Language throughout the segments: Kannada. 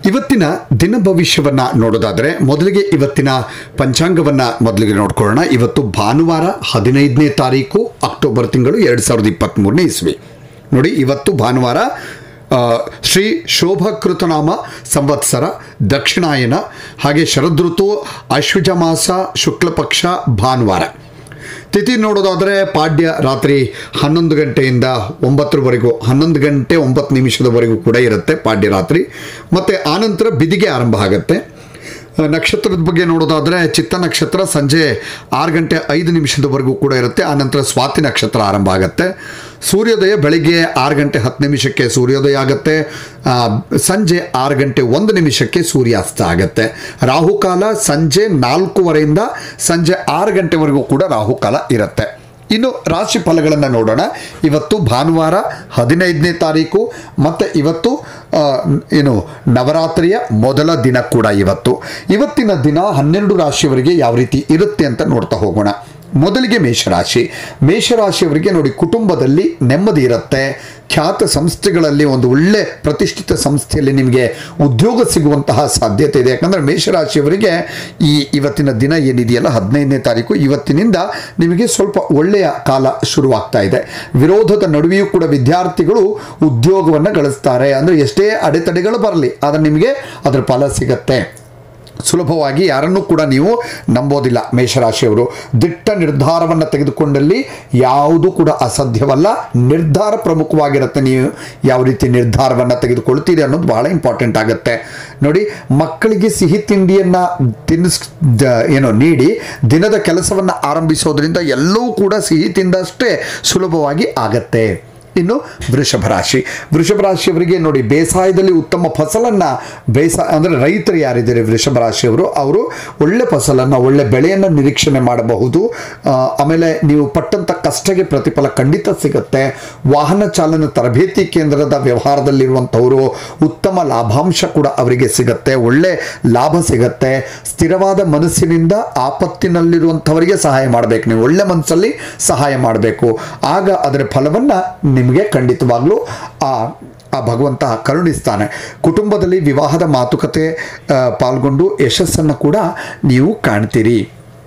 ಇವತ್ತಿನ ದಿನ ಭವಿಷ್ಯವನ್ನ ನೋಡೋದಾದ್ರೆ ಮೊದಲಿಗೆ ಇವತ್ತಿನ ಪಂಚಾಂಗವನ್ನ ಮೊದಲಿಗೆ ನೋಡ್ಕೊಳ್ಳೋಣ ಇವತ್ತು ಭಾನುವಾರ ಹದಿನೈದನೇ ತಾರೀಕು ಅಕ್ಟೋಬರ್ ತಿಂಗಳು ಎರಡು ಸಾವಿರದ ಇಪ್ಪತ್ತ್ಮೂರನೇ ಇಸ್ವಿ ನೋಡಿ ಇವತ್ತು ಭಾನುವಾರ ಆ, ಶ್ರೀ ಶೋಭಕೃತನಾಮ ಸಂವತ್ಸರ ದಕ್ಷಿಣಾಯನ ಹಾಗೆ ಶರದೃತು ಆಶ್ವಜ ಮಾಸ ಶುಕ್ಲ ಪಕ್ಷ ಭಾನುವಾರ ತಿಥಿ ನೋಡೋದಾದರೆ ಪಾಡ್ಯ ರಾತ್ರಿ ಹನ್ನೊಂದು ಗಂಟೆಯಿಂದ ಒಂಬತ್ತರವರೆಗೂ ಹನ್ನೊಂದು ಗಂಟೆ ಒಂಬತ್ತು ನಿಮಿಷದವರೆಗೂ ಕೂಡ ಇರುತ್ತೆ ಪಾಡ್ಯ ರಾತ್ರಿ ಮತ್ತು ಆನಂತರ ಬಿದಿಗೆ ಆರಂಭ ಆಗುತ್ತೆ ಆ, ನಕ್ಷತ್ರದ ಬಗ್ಗೆ ನೋಡೋದಾದರೆ ಚಿತ್ತ ನಕ್ಷತ್ರ ಸಂಜೆ ಆರು ಗಂಟೆ ಐದು ನಿಮಿಷದವರೆಗೂ ಕೂಡ ಇರುತ್ತೆ ಆನಂತರ ಸ್ವಾತಿ ನಕ್ಷತ್ರ ಆರಂಭ ಆಗುತ್ತೆ ಸೂರ್ಯೋದಯ ಬೆಳಿಗ್ಗೆ ಆರು ಗಂಟೆ ಹತ್ತು ನಿಮಿಷಕ್ಕೆ ಸೂರ್ಯೋದಯ ಆಗುತ್ತೆ ಆ, ಸಂಜೆ ಆರು ಗಂಟೆ ಒಂದು ನಿಮಿಷಕ್ಕೆ ಸೂರ್ಯಾಸ್ತ ಆಗುತ್ತೆ ರಾಹುಕಾಲ ಸಂಜೆ ನಾಲ್ಕೂವರೆಯಿಂದ ಸಂಜೆ ಆರು ಗಂಟೆವರೆಗೂ ಕೂಡ ರಾಹುಕಾಲ ಇರುತ್ತೆ ಇನ್ನು ರಾಶಿ ಫಲಗಳನ್ನು ನೋಡೋಣ ಇವತ್ತು ಭಾನುವಾರ ಹದಿನೈದನೇ ತಾರೀಕು ಮತ್ತು ಇವತ್ತು ಆ, ಏನು ನವರಾತ್ರಿಯ ಮೊದಲ ದಿನ ಕೂಡ ಇವತ್ತು ಇವತ್ತಿನ ದಿನ ಹನ್ನೆರಡು ರಾಶಿಯವರಿಗೆ ಯಾವ ರೀತಿ ಇರುತ್ತೆ ಅಂತ ನೋಡ್ತಾ ಹೋಗೋಣ ಮೊದಲಿಗೆ ಮೇಷರಾಶಿ ಮೇಷರಾಶಿಯವರಿಗೆ ನೋಡಿ ಕುಟುಂಬದಲ್ಲಿ ನೆಮ್ಮದಿ ಇರುತ್ತೆ ಖ್ಯಾತ ಸಂಸ್ಥೆಗಳಲ್ಲಿ ಒಂದು ಒಳ್ಳೆ ಪ್ರತಿಷ್ಠಿತ ಸಂಸ್ಥೆಯಲ್ಲಿ ನಿಮಗೆ ಉದ್ಯೋಗ ಸಿಗುವಂತಹ ಸಾಧ್ಯತೆ ಇದೆ ಯಾಕಂದರೆ ಮೇಷರಾಶಿಯವರಿಗೆ ಈ ಇವತ್ತಿನ ದಿನ ಏನಿದೆಯಲ್ಲ ಹದಿನೈದನೇ ತಾರೀಕು ಇವತ್ತಿನಿಂದ ನಿಮಗೆ ಸ್ವಲ್ಪ ಒಳ್ಳೆಯ ಕಾಲ ಶುರುವಾಗ್ತಾ ಇದೆ ವಿರೋಧದ ನಡುವೆಯೂ ಕೂಡ ವಿದ್ಯಾರ್ಥಿಗಳು ಉದ್ಯೋಗವನ್ನು ಗಳಿಸ್ತಾರೆ ಅಂದರೆ ಎಷ್ಟೇ ಅಡೆತಡೆಗಳು ಬರಲಿ ಆದರೆ ನಿಮಗೆ ಅದರ ಫಲ ಸಿಗತ್ತೆ ಸುಲಭವಾಗಿ ಯಾರನ್ನೂ ಕೂಡ ನೀವು ನಂಬೋದಿಲ್ಲ ಮೇಷರಾಶಿಯವರು ದಿಟ್ಟ ನಿರ್ಧಾರವನ್ನು ತೆಗೆದುಕೊಂಡಲ್ಲಿ ಯಾವುದು ಕೂಡ ಅಸಾಧ್ಯವಲ್ಲ ನಿರ್ಧಾರ ಪ್ರಮುಖವಾಗಿರುತ್ತೆ ನೀವು ಯಾವ ರೀತಿ ನಿರ್ಧಾರವನ್ನು ತೆಗೆದುಕೊಳ್ತೀರಿ ಅನ್ನೋದು ಬಹಳ ಇಂಪಾರ್ಟೆಂಟ್ ಆಗುತ್ತೆ ನೋಡಿ ಮಕ್ಕಳಿಗೆ ಸಿಹಿ ತಿಂಡಿಯನ್ನು ತಿನ್ನಿಸ್ ದ- ಏನೋ ನೀಡಿ ದಿನದ ಕೆಲಸವನ್ನು ಆರಂಭಿಸೋದ್ರಿಂದ ಎಲ್ಲವೂ ಕೂಡ ಸಿಹಿ ತಿಂದಷ್ಟೇ ಸುಲಭವಾಗಿ ಆಗತ್ತೆ ಇನ್ನು ವೃಷಭ ರಾಶಿ ವೃಷಭ ರಾಶಿಯವರಿಗೆ ನೋಡಿ ಬೇಸಾಯದಲ್ಲಿ ಉತ್ತಮ ಫಸಲನ್ನು ಬೇಸಾ ಅಂದರೆ ರೈತರು ಯಾರಿದ್ದಾರೆ ವೃಷಭ ರಾಶಿಯವರು ಅವರು ಒಳ್ಳೆ ಫಸಲನ್ನು ಒಳ್ಳೆ ಬೆಳೆಯನ್ನು ನಿರೀಕ್ಷಣೆ ಮಾಡಬಹುದು ಆ, ಆಮೇಲೆ ನೀವು ಪಟ್ಟಂಥ ಕಷ್ಟಕ್ಕೆ ಪ್ರತಿಫಲ ಖಂಡಿತ ಸಿಗುತ್ತೆ ವಾಹನ ಚಾಲನ ತರಬೇತಿ ಕೇಂದ್ರದ ವ್ಯವಹಾರದಲ್ಲಿರುವಂಥವರು ಉತ್ತಮ ಲಾಭಾಂಶ ಕೂಡ ಅವರಿಗೆ ಸಿಗುತ್ತೆ ಒಳ್ಳೆ ಲಾಭ ಸಿಗುತ್ತೆ ಸ್ಥಿರವಾದ ಮನಸ್ಸಿನಿಂದ ಆಪತ್ತಿನಲ್ಲಿರುವಂಥವರಿಗೆ ಸಹಾಯ ಮಾಡಬೇಕು ನೀವು ಒಳ್ಳೆ ಮನಸ್ಸಲ್ಲಿ ಸಹಾಯ ಮಾಡಬೇಕು ಆಗ ಅದರ ಫಲವನ್ನು ನಿಮಗೆ ಖಂಡಿತವಾಗ್ಲೂ ಆ ಆ ಭಗವಂತ ಕರುಣಿಸ್ತಾನೆ ಕುಟುಂಬದಲ್ಲಿ ವಿವಾಹದ ಮಾತುಕತೆ ಆ, ಪಾಲ್ಗೊಂಡು ಯಶಸ್ಸನ್ನು ಕೂಡ ನೀವು ಕಾಣ್ತೀರಿ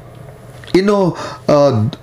ಇನ್ನು ಆ,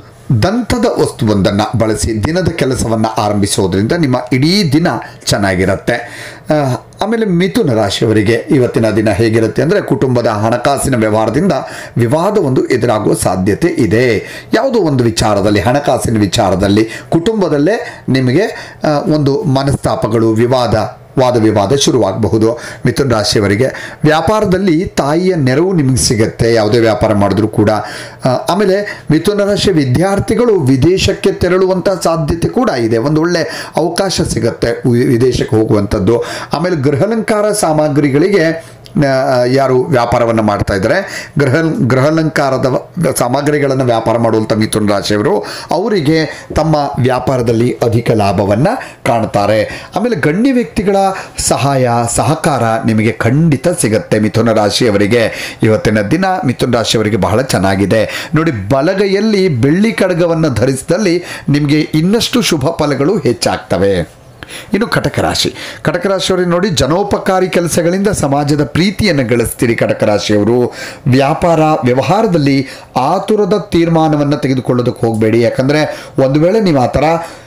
ದಂತದ ವಸ್ತುವೊಂದನ್ನು ಬಳಸಿ ದಿನದ ಕೆಲಸವನ್ನು ಆರಂಭಿಸೋದ್ರಿಂದ ನಿಮ್ಮ ಇಡೀ ದಿನ ಚೆನ್ನಾಗಿರುತ್ತೆ ಆ, ಆಮೇಲೆ ಮಿಥುನ ರಾಶಿಯವರಿಗೆ ಇವತ್ತಿನ ದಿನ ಹೇಗಿರುತ್ತೆ ಅಂದರೆ ಕುಟುಂಬದ ಹಣಕಾಸಿನ ವ್ಯವಹಾರದಿಂದ ವಿವಾದ ಒಂದು ಎದುರಾಗುವ ಸಾಧ್ಯತೆ ಇದೆ ಯಾವುದೋ ಒಂದು ವಿಚಾರದಲ್ಲಿ ಹಣಕಾಸಿನ ವಿಚಾರದಲ್ಲಿ ಕುಟುಂಬದಲ್ಲೇ ನಿಮಗೆ ಆ, ಒಂದು ಮನಸ್ತಾಪಗಳು ವಿವಾದ ವಾದ ವಿವಾದ ಶುರುವಾಗಬಹುದು ಮಿಥುನ ರಾಶಿಯವರಿಗೆ ವ್ಯಾಪಾರದಲ್ಲಿ ತಾಯಿಯ ನೆರವು ನಿಮಗೆ ಸಿಗುತ್ತೆ ಯಾವುದೇ ವ್ಯಾಪಾರ ಮಾಡಿದ್ರೂ ಕೂಡ ಆ, ಆಮೇಲೆ ಮಿಥುನ ರಾಶಿ ವಿದ್ಯಾರ್ಥಿಗಳು ವಿದೇಶಕ್ಕೆ ತೆರಳುವಂಥ ಸಾಧ್ಯತೆ ಕೂಡ ಇದೆ ಒಂದು ಒಳ್ಳೆ ಅವಕಾಶ ಸಿಗುತ್ತೆ ವಿ- ವಿದೇಶಕ್ಕೆ ಹೋಗುವಂಥದ್ದು ಆಮೇಲೆ ಗೃಹಾಲಂಕಾರ ಸಾಮಗ್ರಿಗಳಿಗೆ ಆ, ಯಾರು ವ್ಯಾಪಾರವನ್ನು ಮಾಡ್ತಾ ಇದ್ದಾರೆ ಗೃಹ ಗೃಹಾಲಂಕಾರದ ವ- ಸಾಮಗ್ರಿಗಳನ್ನು ವ್ಯಾಪಾರ ಮಾಡುವಂಥ ಮಿಥುನ ರಾಶಿಯವರು ಅವರಿಗೆ ತಮ್ಮ ವ್ಯಾಪಾರದಲ್ಲಿ ಅಧಿಕ ಲಾಭವನ್ನು ಕಾಣ್ತಾರೆ ಆಮೇಲೆ ಗಣ್ಯ ವ್ಯಕ್ತಿಗಳ ಸಹಾಯ ಸಹಕಾರ ನಿಮಗೆ ಖಂಡಿತ ಸಿಗುತ್ತೆ ಮಿಥುನ ರಾಶಿಯವರಿಗೆ ಇವತ್ತಿನ ದಿನ ಮಿಥುನ ರಾಶಿಯವರಿಗೆ ಬಹಳ ಚೆನ್ನಾಗಿದೆ ನೋಡಿ ಬಲಗೈಯಲ್ಲಿ ಬೆಳ್ಳಿ ಕಡಗವನ್ನು ಧರಿಸಿದಲ್ಲಿ ನಿಮಗೆ ಇನ್ನಷ್ಟು ಶುಭ ಫಲಗಳು ಹೆಚ್ಚಾಗ್ತವೆ ಇನ್ನು ಕಟಕ ರಾಶಿ ಕಟಕ ರಾಶಿಯವರಿಗೆ ನೋಡಿ ಜನೋಪಕಾರಿ ಕೆಲಸಗಳಿಂದ ಸಮಾಜದ ಪ್ರೀತಿಯನ್ನು ಗಳಿಸ್ತೀರಿ ಕಟಕ ರಾಶಿಯವರು ವ್ಯಾಪಾರ ವ್ಯವಹಾರದಲ್ಲಿ ಆತುರದ ತೀರ್ಮಾನವನ್ನು ತೆಗೆದುಕೊಳ್ಳೋದಕ್ಕೆ ಹೋಗಬೇಡಿ ಯಾಕಂದರೆ ಒಂದು ವೇಳೆ ನೀವು ಆ ಥರ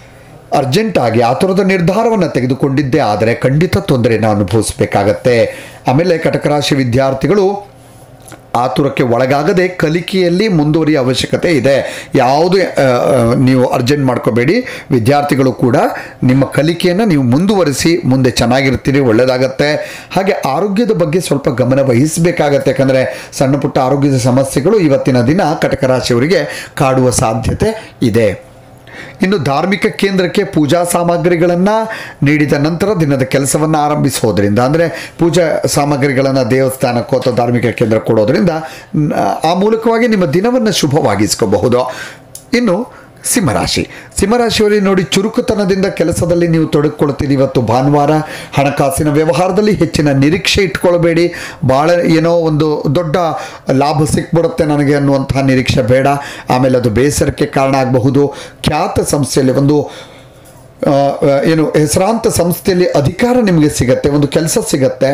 ಅರ್ಜೆಂಟಾಗಿ ಆತುರದ ನಿರ್ಧಾರವನ್ನು ತೆಗೆದುಕೊಂಡಿದ್ದೇ ಆದರೆ ಖಂಡಿತ ತೊಂದರೆಯನ್ನು ಅನುಭವಿಸಬೇಕಾಗತ್ತೆ ಆಮೇಲೆ ಕಟಕ ರಾಶಿ ವಿದ್ಯಾರ್ಥಿಗಳು ಆತುರಕ್ಕೆ ಒಳಗಾಗದೆ ಕಲಿಕೆಯಲ್ಲಿ ಮುಂದುವರಿಯ ಅವಶ್ಯಕತೆ ಇದೆ ಯಾವುದೇ ಆ, ಆ, ನೀವು ಅರ್ಜೆಂಟ್ ಮಾಡ್ಕೋಬೇಡಿ ವಿದ್ಯಾರ್ಥಿಗಳು ಕೂಡ ನಿಮ್ಮ ಕಲಿಕೆಯನ್ನು ನೀವು ಮುಂದುವರಿಸಿ ಮುಂದೆ ಚೆನ್ನಾಗಿರ್ತೀರಿ ಒಳ್ಳೆಯದಾಗತ್ತೆ ಹಾಗೆ ಆರೋಗ್ಯದ ಬಗ್ಗೆ ಸ್ವಲ್ಪ ಗಮನ ವಹಿಸಬೇಕಾಗತ್ತೆ ಯಾಕಂದರೆ ಸಣ್ಣ ಪುಟ್ಟ ಆರೋಗ್ಯದ ಸಮಸ್ಯೆಗಳು ಇವತ್ತಿನ ದಿನ ಕಟಕ ರಾಶಿಯವರಿಗೆ ಕಾಡುವ ಸಾಧ್ಯತೆ ಇದೆ ಇನ್ನು ಧಾರ್ಮಿಕ ಕೇಂದ್ರಕ್ಕೆ ಪೂಜಾ ಸಾಮಗ್ರಿಗಳನ್ನು ನೀಡಿದ ನಂತರ ದಿನದ ಕೆಲಸವನ್ನು ಆರಂಭಿಸೋದ್ರಿಂದ ಅಂದರೆ ಪೂಜಾ ಸಾಮಗ್ರಿಗಳನ್ನು ದೇವಸ್ಥಾನಕ್ಕೋ ಅಥವಾ ಧಾರ್ಮಿಕ ಕೇಂದ್ರ ಕೊಡೋದ್ರಿಂದ ನ್- ಆ ಮೂಲಕವಾಗಿ ನಿಮ್ಮ ದಿನವನ್ನು ಶುಭವಾಗಿಸ್ಕೋಬಹುದು ಇನ್ನು ಸಿಂಹರಾಶಿ ಸಿಂಹರಾಶಿಯವರಿಗೆ ನೋಡಿ ಚುರುಕುತನದಿಂದ ಕೆಲಸದಲ್ಲಿ ನೀವು ತೊಡಗಿಕೊಳ್ತೀರಿ ಇವತ್ತು ಭಾನುವಾರ ಹಣಕಾಸಿನ ವ್ಯವಹಾರದಲ್ಲಿ ಹೆಚ್ಚಿನ ನಿರೀಕ್ಷೆ ಇಟ್ಕೊಳ್ಬೇಡಿ ಭಾಳ ಏನೋ ಒಂದು ದೊಡ್ಡ ಲಾಭ ಸಿಕ್ಬಿಡುತ್ತೆ ನನಗೆ ಅನ್ನುವಂತಹ ನಿರೀಕ್ಷೆ ಬೇಡ ಆಮೇಲೆ ಅದು ಬೇಸರಕ್ಕೆ ಕಾರಣ ಆಗಬಹುದು ಖ್ಯಾತ ಸಂಸ್ಥೆಯಲ್ಲಿ ಒಂದು ಆ, ಆ, ಏನು ಹೆಸರಾಂತ ಸಂಸ್ಥೆಯಲ್ಲಿ ಅಧಿಕಾರ ನಿಮಗೆ ಸಿಗತ್ತೆ ಒಂದು ಕೆಲಸ ಸಿಗತ್ತೆ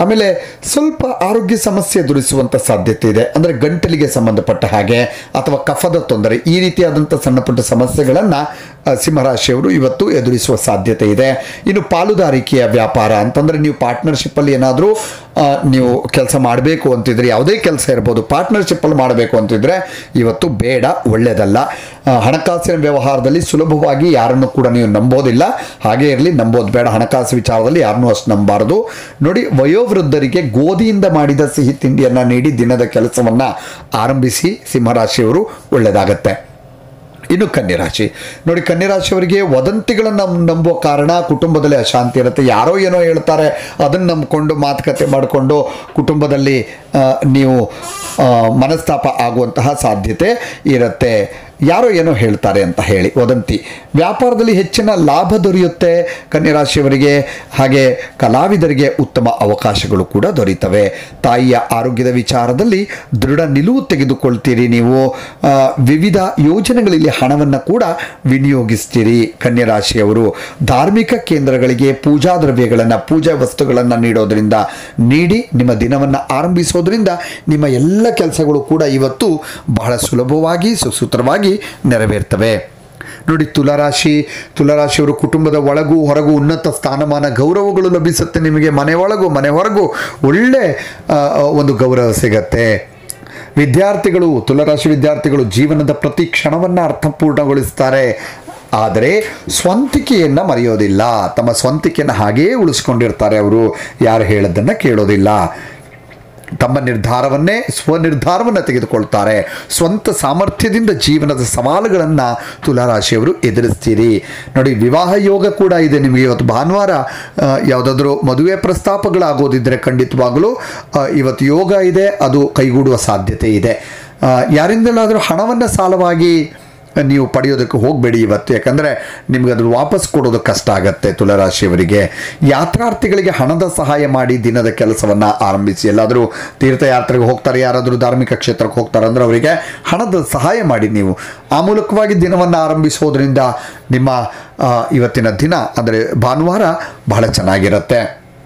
ಆಮೇಲೆ ಸ್ವಲ್ಪ ಆರೋಗ್ಯ ಸಮಸ್ಯೆ ಎದುರಿಸುವಂಥ ಸಾಧ್ಯತೆ ಇದೆ ಅಂದರೆ ಗಂಟಲಿಗೆ ಸಂಬಂಧಪಟ್ಟ ಹಾಗೆ ಅಥವಾ ಕಫದ ತೊಂದರೆ ಈ ರೀತಿಯಾದಂಥ ಸಣ್ಣ ಪುಟ್ಟ ಸಮಸ್ಯೆಗಳನ್ನು ಸಿಂಹರಾಶಿಯವರು ಇವತ್ತು ಎದುರಿಸುವ ಸಾಧ್ಯತೆ ಇದೆ ಇನ್ನು ಪಾಲುದಾರಿಕೆಯ ವ್ಯಾಪಾರ ಅಂತಂದರೆ ನೀವು ಪಾರ್ಟ್ನರ್ಶಿಪ್ಪಲ್ಲಿ ಏನಾದರೂ ನೀವು ಕೆಲಸ ಮಾಡಬೇಕು ಅಂತಿದ್ರೆ ಯಾವುದೇ ಕೆಲಸ ಇರ್ಬೋದು ಪಾರ್ಟ್ನರ್ಶಿಪ್ಪಲ್ಲಿ ಮಾಡಬೇಕು ಅಂತಿದ್ರೆ ಇವತ್ತು ಬೇಡ ಒಳ್ಳೆಯದಲ್ಲ ಆ, ಹಣಕಾಸಿನ ವ್ಯವಹಾರದಲ್ಲಿ ಸುಲಭವಾಗಿ ಯಾರನ್ನು ಕೂಡ ನೀವು ನಂಬೋದಿಲ್ಲ ಹಾಗೆ ಇರಲಿ ನಂಬೋದು ಬೇಡ ಹಣಕಾಸು ವಿಚಾರದಲ್ಲಿ ಯಾರನ್ನೂ ಅಷ್ಟು ನಂಬಾರದು ನೋಡಿ ವಯೋವೃದ್ಧರಿಗೆ ಗೋಧಿಯಿಂದ ಮಾಡಿದ ಸಿಹಿ ತಿಂಡಿಯನ್ನು ನೀಡಿ ದಿನದ ಕೆಲಸವನ್ನು ಆರಂಭಿಸಿ ಸಿಂಹರಾಶಿಯವರು ಒಳ್ಳೆಯದಾಗತ್ತೆ ಇನ್ನು ಕನ್ಯರಾಶಿ ನೋಡಿ ಕನ್ಯರಾಶಿಯವರಿಗೆ ವದಂತಿಗಳನ್ನು ನಂಬುವ ಕಾರಣ ಕುಟುಂಬದಲ್ಲಿ ಅಶಾಂತಿ ಇರುತ್ತೆ ಯಾರೋ ಏನೋ ಹೇಳ್ತಾರೆ ಅದನ್ನು ನಂಬಿಕೊಂಡು ಮಾತುಕತೆ ಮಾಡಿಕೊಂಡು ಕುಟುಂಬದಲ್ಲಿ ಆ, ನೀವು ಆ, ಮನಸ್ತಾಪ ಆಗುವಂತಹ ಸಾಧ್ಯತೆ ಇರುತ್ತೆ ಯಾರೋ ಏನೋ ಹೇಳ್ತಾರೆ ಅಂತ ಹೇಳಿ ವದಂತಿ ವ್ಯಾಪಾರದಲ್ಲಿ ಹೆಚ್ಚಿನ ಲಾಭ ದೊರೆಯುತ್ತೆ ಕನ್ಯರಾಶಿಯವರಿಗೆ ಹಾಗೆ ಕಲಾವಿದರಿಗೆ ಉತ್ತಮ ಅವಕಾಶಗಳು ಕೂಡ ದೊರೀತವೆ ತಾಯಿಯ ಆರೋಗ್ಯದ ವಿಚಾರದಲ್ಲಿ ದೃಢ ನಿಲುವು ತೆಗೆದುಕೊಳ್ತೀರಿ ನೀವು ಆ, ವಿವಿಧ ಯೋಜನೆಗಳಲ್ಲಿ ಹಣವನ್ನು ಕೂಡ ವಿನಿಯೋಗಿಸ್ತೀರಿ ಕನ್ಯರಾಶಿಯವರು ಧಾರ್ಮಿಕ ಕೇಂದ್ರಗಳಿಗೆ ಪೂಜಾ ದ್ರವ್ಯಗಳನ್ನು ಪೂಜಾ ವಸ್ತುಗಳನ್ನು ನೀಡೋದ್ರಿಂದ ನೀಡಿ ನಿಮ್ಮ ದಿನವನ್ನು ಆರಂಭಿಸೋದ್ರಿಂದ ನಿಮ್ಮ ಎಲ್ಲ ಕೆಲಸಗಳು ಕೂಡ ಇವತ್ತು ಬಹಳ ಸುಲಭವಾಗಿ ಸುಸೂತ್ರವಾಗಿ ನೆರವೇರ್ತವೆ ನೋಡಿ ತುಲಾರಾಶಿ ತುಲಾರಾಶಿಯವರು ಕುಟುಂಬದ ಒಳಗೂ ಹೊರಗೂ ಉನ್ನತ ಸ್ಥಾನಮಾನ ಗೌರವಗಳು ಲಭಿಸುತ್ತೆ ನಿಮಗೆ ಮನೆ ಒಳಗೂ ಮನೆ ಹೊರಗೂ ಒಳ್ಳೆ ಆ, ಒಂದು ಗೌರವ ಸಿಗತ್ತೆ ವಿದ್ಯಾರ್ಥಿಗಳು ತುಲಾರಾಶಿ ವಿದ್ಯಾರ್ಥಿಗಳು ಜೀವನದ ಪ್ರತಿ ಕ್ಷಣವನ್ನು ಅರ್ಥಪೂರ್ಣಗೊಳಿಸ್ತಾರೆ ಆದರೆ ಸ್ವಂತಿಕೆಯನ್ನು ಮರೆಯೋದಿಲ್ಲ ತಮ್ಮ ಸ್ವಂತಿಕೆಯನ್ನು ಹಾಗೇ ಉಳಿಸ್ಕೊಂಡಿರ್ತಾರೆ ಅವರು ಯಾರು ಹೇಳೋದನ್ನು ಕೇಳೋದಿಲ್ಲ ತಮ್ಮ ನಿರ್ಧಾರವನ್ನೇ ಸ್ವನಿರ್ಧಾರವನ್ನು ತೆಗೆದುಕೊಳ್ತಾರೆ ಸ್ವಂತ ಸಾಮರ್ಥ್ಯದಿಂದ ಜೀವನದ ಸವಾಲುಗಳನ್ನು ತುಲಾರಾಶಿಯವರು ಎದುರಿಸ್ತೀರಿ ನೋಡಿ ವಿವಾಹ ಯೋಗ ಕೂಡ ಇದೆ ನಿಮಗೆ ಇವತ್ತು ಭಾನುವಾರ ಆ, ಯಾವುದಾದ್ರೂ ಮದುವೆ ಪ್ರಸ್ತಾಪಗಳಾಗೋದಿದ್ದರೆ ಖಂಡಿತವಾಗಲೂ ಆ, ಇವತ್ತು ಯೋಗ ಇದೆ ಅದು ಕೈಗೂಡುವ ಸಾಧ್ಯತೆ ಇದೆ ಆ, ಯಾರಿಂದಲಾದರೂ ಹಣವನ್ನು ಸಾಲವಾಗಿ ನೀವು ಪಡೆಯೋದಕ್ಕೆ ಹೋಗಬೇಡಿ ಇವತ್ತು ಯಾಕಂದರೆ ನಿಮ್ಗೆ ಅದ್ರ ವಾಪಸ್ ಕೊಡೋದು ಕಷ್ಟ ಆಗತ್ತೆ ತುಲಾರಾಶಿಯವರಿಗೆ ಯಾತ್ರಾರ್ಥಿಗಳಿಗೆ ಹಣದ ಸಹಾಯ ಮಾಡಿ ದಿನದ ಕೆಲಸವನ್ನು ಆರಂಭಿಸಿ ಎಲ್ಲಾದರೂ ತೀರ್ಥಯಾತ್ರೆಗೆ ಹೋಗ್ತಾರೆ ಯಾರಾದರೂ ಧಾರ್ಮಿಕ ಕ್ಷೇತ್ರಕ್ಕೆ ಹೋಗ್ತಾರೆ ಅಂದರೆ ಅವರಿಗೆ ಹಣದ ಸಹಾಯ ಮಾಡಿ ನೀವು ಆ ಮೂಲಕವಾಗಿ ದಿನವನ್ನು ಆರಂಭಿಸೋದ್ರಿಂದ ನಿಮ್ಮ ಆ, ಇವತ್ತಿನ ದಿನ ಅಂದರೆ ಭಾನುವಾರ ಬಹಳ ಚೆನ್ನಾಗಿರುತ್ತೆ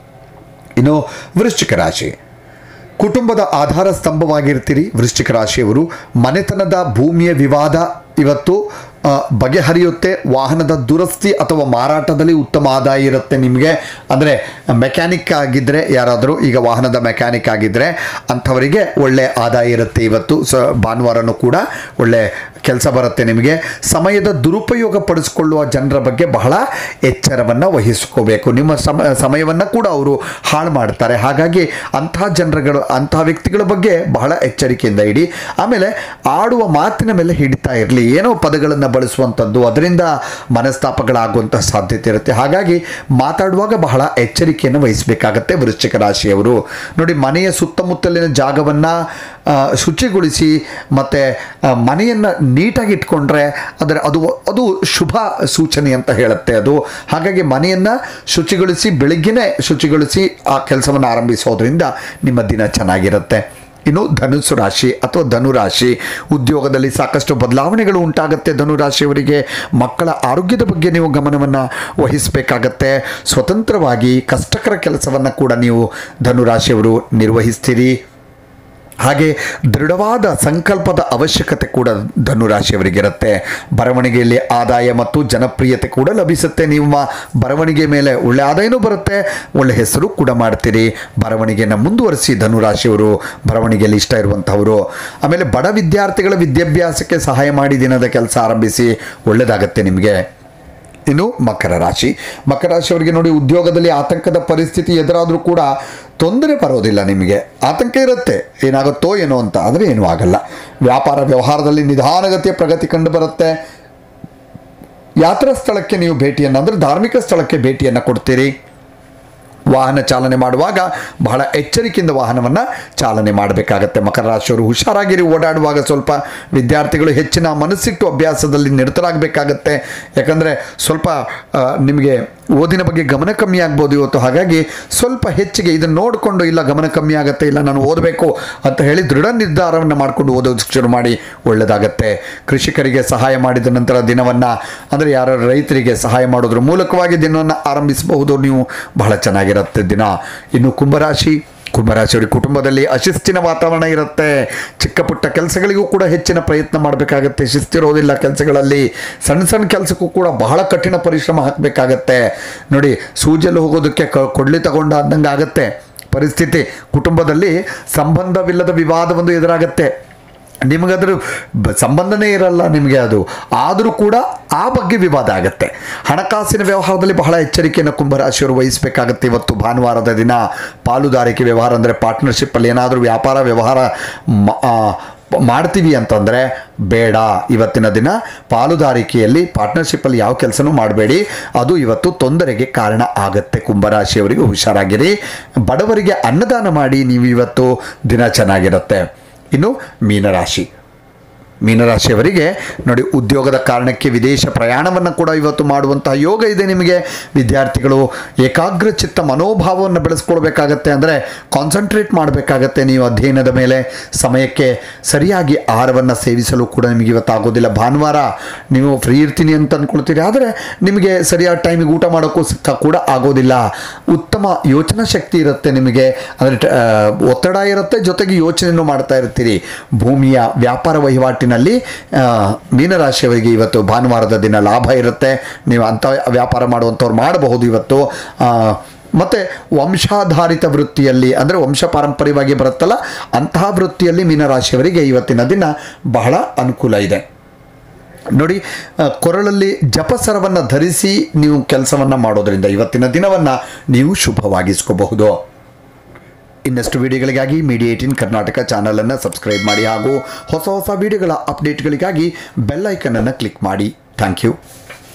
ಇನ್ನು ವೃಶ್ಚಿಕ ರಾಶಿ ಕುಟುಂಬದ ಆಧಾರ ಸ್ತಂಭವಾಗಿರ್ತೀರಿ ವೃಶ್ಚಿಕ ರಾಶಿಯವರು ಮನೆತನದ ಭೂಮಿಯ ವಿವಾದ ಇವತ್ತು ಆ, ಬಗೆಹರಿಯುತ್ತೆ ವಾಹನದ ದುರಸ್ತಿ ಅಥವಾ ಮಾರಾಟದಲ್ಲಿ ಉತ್ತಮ ಆದಾಯ ಇರುತ್ತೆ ನಿಮಗೆ ಅಂದರೆ ಮೆಕ್ಯಾನಿಕ್ ಆಗಿದ್ದರೆ ಯಾರಾದರೂ ಈಗ ವಾಹನದ ಮೆಕ್ಯಾನಿಕ್ ಆಗಿದ್ದರೆ ಅಂಥವರಿಗೆ ಒಳ್ಳೆ ಆದಾಯ ಇರುತ್ತೆ ಇವತ್ತು ಸ ಭಾನುವಾರನೂ ಕೂಡ ಒಳ್ಳೆ ಕೆಲಸ ಬರುತ್ತೆ ನಿಮಗೆ ಸಮಯದ ದುರುಪಯೋಗ ಪಡಿಸ್ಕೊಳ್ಳುವ ಜನರ ಬಗ್ಗೆ ಬಹಳ ಎಚ್ಚರವನ್ನು ವಹಿಸ್ಕೋಬೇಕು ನಿಮ್ಮ ಸಮ ಸಮಯವನ್ನು ಕೂಡ ಅವರು ಹಾಳು ಮಾಡ್ತಾರೆ ಹಾಗಾಗಿ ಅಂತಹ ಜನರುಗಳು ಅಂತಹ ವ್ಯಕ್ತಿಗಳ ಬಗ್ಗೆ ಬಹಳ ಎಚ್ಚರಿಕೆಯಿಂದ ಇಡಿ ಆಮೇಲೆ ಆಡುವ ಮಾತಿನ ಮೇಲೆ ಹಿಡಿತಾ ಇರಲಿ ಏನೋ ಪದಗಳನ್ನು ಬಳಸುವಂಥದ್ದು ಅದರಿಂದ ಮನಸ್ತಾಪಗಳಾಗುವಂಥ ಸಾಧ್ಯತೆ ಇರುತ್ತೆ ಹಾಗಾಗಿ ಮಾತಾಡುವಾಗ ಬಹಳ ಎಚ್ಚರಿಕೆಯನ್ನು ವಹಿಸಬೇಕಾಗತ್ತೆ ವೃಶ್ಚಿಕ ರಾಶಿಯವರು ನೋಡಿ ಮನೆಯ ಸುತ್ತಮುತ್ತಲಿನ ಜಾಗವನ್ನು ಶುಚಿಗೊಳಿಸಿ ಮತ್ತು ಮನೆಯನ್ನು ನೀಟಾಗಿ ಇಟ್ಕೊಂಡ್ರೆ ಅದರ ಅದು ಅದು ಶುಭ ಸೂಚನೆ ಅಂತ ಹೇಳುತ್ತೆ ಅದು ಹಾಗಾಗಿ ಮನೆಯನ್ನು ಶುಚಿಗೊಳಿಸಿ ಬೆಳಗ್ಗೆನೇ ಶುಚಿಗೊಳಿಸಿ ಆ ಕೆಲಸವನ್ನು ಆರಂಭಿಸೋದ್ರಿಂದ ನಿಮ್ಮ ದಿನ ಚೆನ್ನಾಗಿರುತ್ತೆ ಇನ್ನು ಧನುಸ್ಸು ರಾಶಿ ಅಥವಾ ಧನುರಾಶಿ ಉದ್ಯೋಗದಲ್ಲಿ ಸಾಕಷ್ಟು ಬದಲಾವಣೆಗಳು ಉಂಟಾಗುತ್ತೆ ಧನುರಾಶಿಯವರಿಗೆ ಮಕ್ಕಳ ಆರೋಗ್ಯದ ಬಗ್ಗೆ ನೀವು ಗಮನವನ್ನು ವಹಿಸಬೇಕಾಗತ್ತೆ ಸ್ವತಂತ್ರವಾಗಿ ಕಷ್ಟಕರ ಕೆಲಸವನ್ನು ಕೂಡ ನೀವು ಧನುರಾಶಿಯವರು ನಿರ್ವಹಿಸ್ತೀರಿ ಹಾಗೆ ದೃಢವಾದ ಸಂಕಲ್ಪದ ಅವಶ್ಯಕತೆ ಕೂಡ ಧನುರಾಶಿಯವರಿಗಿರುತ್ತೆ ಬರವಣಿಗೆಯಲ್ಲಿ ಆದಾಯ ಮತ್ತು ಜನಪ್ರಿಯತೆ ಕೂಡ ಲಭಿಸುತ್ತೆ ನಿಮ್ಮ ಬರವಣಿಗೆ ಮೇಲೆ ಒಳ್ಳೆ ಆದಾಯನೂ ಬರುತ್ತೆ ಒಳ್ಳೆ ಹೆಸರು ಕೂಡ ಮಾಡ್ತೀರಿ ಬರವಣಿಗೆಯನ್ನು ಮುಂದುವರಿಸಿ ಧನುರಾಶಿಯವರು ಬರವಣಿಗೆಯಲ್ಲಿ ಇಷ್ಟ ಇರುವಂಥವರು ಆಮೇಲೆ ಬಡ ವಿದ್ಯಾರ್ಥಿಗಳ ವಿದ್ಯಾಭ್ಯಾಸಕ್ಕೆ ಸಹಾಯ ಮಾಡಿ ದಿನದ ಕೆಲಸ ಆರಂಭಿಸಿ ಒಳ್ಳೆಯದಾಗತ್ತೆ ನಿಮಗೆ ಇನ್ನು ಮಕರ ರಾಶಿ ಮಕರ ರಾಶಿಯವರಿಗೆ ನೋಡಿ ಉದ್ಯೋಗದಲ್ಲಿ ಆತಂಕದ ಪರಿಸ್ಥಿತಿ ಎದುರಾದರೂ ಕೂಡ ತೊಂದರೆ ಬರೋದಿಲ್ಲ ನಿಮಗೆ ಆತಂಕ ಇರುತ್ತೆ ಏನಾಗುತ್ತೋ ಏನೋ ಅಂತ ಆದರೆ ಏನೂ ಆಗಲ್ಲ ವ್ಯಾಪಾರ ವ್ಯವಹಾರದಲ್ಲಿ ನಿಧಾನಗತಿಯ ಪ್ರಗತಿ ಕಂಡು ಬರುತ್ತೆ ಯಾತ್ರಾ ಸ್ಥಳಕ್ಕೆ ನೀವು ಭೇಟಿಯನ್ನು ಅಂದರೆ ಧಾರ್ಮಿಕ ಸ್ಥಳಕ್ಕೆ ಭೇಟಿಯನ್ನು ಕೊಡ್ತೀರಿ ವಾಹನ ಚಾಲನೆ ಮಾಡುವಾಗ ಬಹಳ ಎಚ್ಚರಿಕೆಯಿಂದ ವಾಹನವನ್ನು ಚಾಲನೆ ಮಾಡಬೇಕಾಗತ್ತೆ ಮಕರ ರಾಶಿಯವರು ಹುಷಾರಾಗಿರಿ ಓಡಾಡುವಾಗ ಸ್ವಲ್ಪ ವಿದ್ಯಾರ್ಥಿಗಳು ಹೆಚ್ಚಿನ ಮನಸ್ಸಿಟ್ಟು ಅಭ್ಯಾಸದಲ್ಲಿ ನಿರತರಾಗಬೇಕಾಗತ್ತೆ ಯಾಕಂದರೆ ಸ್ವಲ್ಪ ಆ, ನಿಮಗೆ ಓದಿನ ಬಗ್ಗೆ ಗಮನ ಕಮ್ಮಿ ಆಗ್ಬೋದು ಇವತ್ತು ಹಾಗಾಗಿ ಸ್ವಲ್ಪ ಹೆಚ್ಚಿಗೆ ಇದನ್ನು ನೋಡಿಕೊಂಡು ಇಲ್ಲ ಗಮನ ಕಮ್ಮಿ ಆಗುತ್ತೆ ಇಲ್ಲ ನಾನು ಓದಬೇಕು ಅಂತ ಹೇಳಿ ದೃಢ ನಿರ್ಧಾರವನ್ನು ಮಾಡಿಕೊಂಡು ಓದೋದಕ್ಕೆ ಶುರು ಮಾಡಿ ಒಳ್ಳೆಯದಾಗತ್ತೆ ಕೃಷಿಕರಿಗೆ ಸಹಾಯ ಮಾಡಿದ ನಂತರ ದಿನವನ್ನು ಅಂದರೆ ಯಾರು ರೈತರಿಗೆ ಸಹಾಯ ಮಾಡೋದ್ರ ಮೂಲಕವಾಗಿ ದಿನವನ್ನು ಆರಂಭಿಸಬಹುದು ನೀವು ಬಹಳ ಚೆನ್ನಾಗಿರುತ್ತೆ ಚೆನ್ನಾಗಿರುತ್ತೆ ದಿನ ಇನ್ನು ಕುಂಭರಾಶಿ ಕುಂಭರಾಶಿಯವರಿಗೆ ಕುಟುಂಬದಲ್ಲಿ ಅಶಿಸ್ತಿನ ವಾತಾವರಣ ಇರುತ್ತೆ ಚಿಕ್ಕ ಪುಟ್ಟ ಕೆಲಸಗಳಿಗೂ ಕೂಡ ಹೆಚ್ಚಿನ ಪ್ರಯತ್ನ ಮಾಡಬೇಕಾಗತ್ತೆ ಶಿಸ್ತಿರೋದಿಲ್ಲ ಕೆಲಸಗಳಲ್ಲಿ ಸಣ್ಣ ಸಣ್ಣ ಕೆಲಸಕ್ಕೂ ಕೂಡ ಬಹಳ ಕಠಿಣ ಪರಿಶ್ರಮ ಹಾಕಬೇಕಾಗತ್ತೆ ನೋಡಿ ಸೂಜಲ್ಲಿ ಹೋಗೋದಕ್ಕೆ ಕ ಕೊಡ್ಲಿ ತಗೊಂಡ ಅಂದಂಗೆ ಆಗತ್ತೆ ಪರಿಸ್ಥಿತಿ ಕುಟುಂಬದಲ್ಲಿ ಸಂಬಂಧವಿಲ್ಲದ ವಿವಾದವೊಂದು ಎದುರಾಗತ್ತೆ ನಿಮಗದ್ರ ಬ ಸಂಬಂಧನೇ ಇರಲ್ಲ ನಿಮಗೆ ಅದು ಆದರೂ ಕೂಡ ಆ ಬಗ್ಗೆ ವಿವಾದ ಆಗುತ್ತೆ ಹಣಕಾಸಿನ ವ್ಯವಹಾರದಲ್ಲಿ ಬಹಳ ಎಚ್ಚರಿಕೆಯನ್ನು ಕುಂಭರಾಶಿಯವರು ವಹಿಸಬೇಕಾಗತ್ತೆ ಇವತ್ತು ಭಾನುವಾರದ ದಿನ ಪಾಲುದಾರಿಕೆ ವ್ಯವಹಾರ ಅಂದರೆ ಪಾರ್ಟ್ನರ್ಶಿಪ್ಪಲ್ಲಿ ಏನಾದರೂ ವ್ಯಾಪಾರ ವ್ಯವಹಾರ ಮ- ಆ, ಮಾಡ್ತೀವಿ ಅಂತಂದರೆ ಬೇಡ ಇವತ್ತಿನ ದಿನ ಪಾಲುದಾರಿಕೆಯಲ್ಲಿ ಪಾರ್ಟ್ನರ್ಶಿಪ್ಪಲ್ಲಿ ಯಾವ ಕೆಲಸನೂ ಮಾಡಬೇಡಿ ಅದು ಇವತ್ತು ತೊಂದರೆಗೆ ಕಾರಣ ಆಗತ್ತೆ ಕುಂಭರಾಶಿಯವರಿಗೆ ಹುಷಾರಾಗಿರಿ ಬಡವರಿಗೆ ಅನ್ನದಾನ ಮಾಡಿ ನೀವು ಇವತ್ತು ದಿನ ಚೆನ್ನಾಗಿರುತ್ತೆ ಇನ್ನು ಮೀನರಾಶಿ ಮೀನರಾಶಿಯವರಿಗೆ ನೋಡಿ ಉದ್ಯೋಗದ ಕಾರಣಕ್ಕೆ ವಿದೇಶ ಪ್ರಯಾಣವನ್ನು ಕೂಡ ಇವತ್ತು ಮಾಡುವಂತಹ ಯೋಗ ಇದೆ ನಿಮಗೆ ವಿದ್ಯಾರ್ಥಿಗಳು ಏಕಾಗ್ರ ಚಿತ್ತ ಮನೋಭಾವವನ್ನು ಬೆಳೆಸ್ಕೊಳ್ಬೇಕಾಗತ್ತೆ ಅಂದರೆ ಕಾನ್ಸಂಟ್ರೇಟ್ ಮಾಡಬೇಕಾಗತ್ತೆ ನೀವು ಅಧ್ಯಯನದ ಮೇಲೆ ಸಮಯಕ್ಕೆ ಸರಿಯಾಗಿ ಆಹಾರವನ್ನು ಸೇವಿಸಲು ಕೂಡ ನಿಮಗೆ ಇವತ್ತು ಆಗೋದಿಲ್ಲ ಭಾನುವಾರ ನೀವು ಫ್ರೀ ಇರ್ತೀನಿ ಅಂತ ಅಂದ್ಕೊಳ್ತೀರಿ ಆದರೆ ನಿಮಗೆ ಸರಿಯಾದ ಟೈಮಿಗೆ ಊಟ ಮಾಡೋಕ್ಕೂ ಸ- ಕೂಡ ಆಗೋದಿಲ್ಲ ಉತ್ತಮ ಯೋಚನಾ ಶಕ್ತಿ ಇರುತ್ತೆ ನಿಮಗೆ ಅಂದರೆ ಟ- ಆ, ಒತ್ತಡ ಇರುತ್ತೆ ಜೊತೆಗೆ ಯೋಚನೆಯನ್ನು ಮಾಡ್ತಾ ಇರ್ತೀರಿ ಭೂಮಿಯ ವ್ಯಾಪಾರ ವಹಿವಾಟಿನಲ್ಲಿ ಆ, ಮೀನರಾಶಿಯವರಿಗೆ ಇವತ್ತು ಭಾನುವಾರದ ದಿನ ಲಾಭ ಇರುತ್ತೆ ನೀವು ಅಂಥ ವ್ಯಾಪಾರ ಮಾಡುವಂಥವ್ರು ಮಾಡಬಹುದು ಇವತ್ತು ಆ, ಮತ್ತು ವಂಶಾಧಾರಿತ ವೃತ್ತಿಯಲ್ಲಿ ಅಂದರೆ ವಂಶ ಪಾರಂಪರ್ಯವಾಗಿ ಬರುತ್ತಲ್ಲ ಅಂತಹ ವೃತ್ತಿಯಲ್ಲಿ ಮೀನರಾಶಿಯವರಿಗೆ ಇವತ್ತಿನ ದಿನ ಬಹಳ ಅನುಕೂಲ ಇದೆ ನೋಡಿ ಆ, ಕೊರಳಲ್ಲಿ ಜಪಸರವನ್ನು ಧರಿಸಿ ನೀವು ಕೆಲಸವನ್ನು ಮಾಡೋದರಿಂದ ಇವತ್ತಿನ ದಿನವನ್ನು ನೀವು ಶುಭವಾಗಿಸ್ಕೋಬಹುದು ಇನ್ನಷ್ಟು ವಿಡಿಯೋಗಳಿಗಾಗಿ ಮೀಡಿಯಾ ಏಟಿನ್ ಕರ್ನಾಟಕ ಚಾನಲನ್ನು ಸಬ್ಸ್ಕ್ರೈಬ್ ಮಾಡಿ ಹಾಗೂ ಹೊಸ ಹೊಸ ವಿಡಿಯೋಗಳ ಅಪ್ಡೇಟ್ಗಳಿಗಾಗಿ ಬೆಲ್ ಐಕನನ್ನು ಕ್ಲಿಕ್ ಮಾಡಿ ಥ್ಯಾಂಕ್ ಯು